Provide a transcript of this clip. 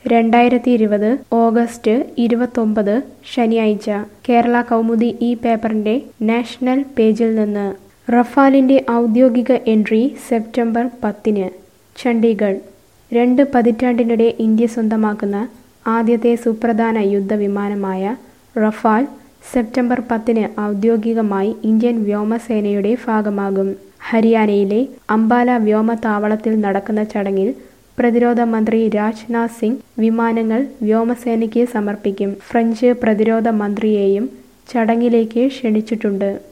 രണ്ടായിരത്തി ഇരുപത് ഓഗസ്റ്റ് ഇരുപത്തൊമ്പത് ശനിയാഴ്ച കേരള കൗമുദി ഈ പേപ്പറിന്റെ നാഷണൽ പേജിൽ നിന്ന് റഫാലിന്റെ ഔദ്യോഗിക എൻട്രി സെപ്റ്റംബർ പത്തിന് ചണ്ഡീഗഡ് രണ്ട് പതിറ്റാണ്ടിനിടെ ഇന്ത്യ സ്വന്തമാക്കുന്ന ആദ്യത്തെ സുപ്രധാന യുദ്ധവിമാനമായ റഫാൽ സെപ്റ്റംബർ പത്തിന് ഔദ്യോഗികമായി ഇന്ത്യൻ വ്യോമസേനയുടെ ഭാഗമാകും ഹരിയാനയിലെ അംബാല വ്യോമതാവളത്തിൽ നടക്കുന്ന ചടങ്ങിൽ പ്രതിരോധ മന്ത്രി രാജ്നാഥ് സിംഗ് വിമാനങ്ങൾ വ്യോമസേനയ്ക്ക് സമർപ്പിക്കും ഫ്രഞ്ച് പ്രതിരോധ മന്ത്രിയെയും ചടങ്ങിലേക്ക് ക്ഷണിച്ചിട്ടുണ്ട്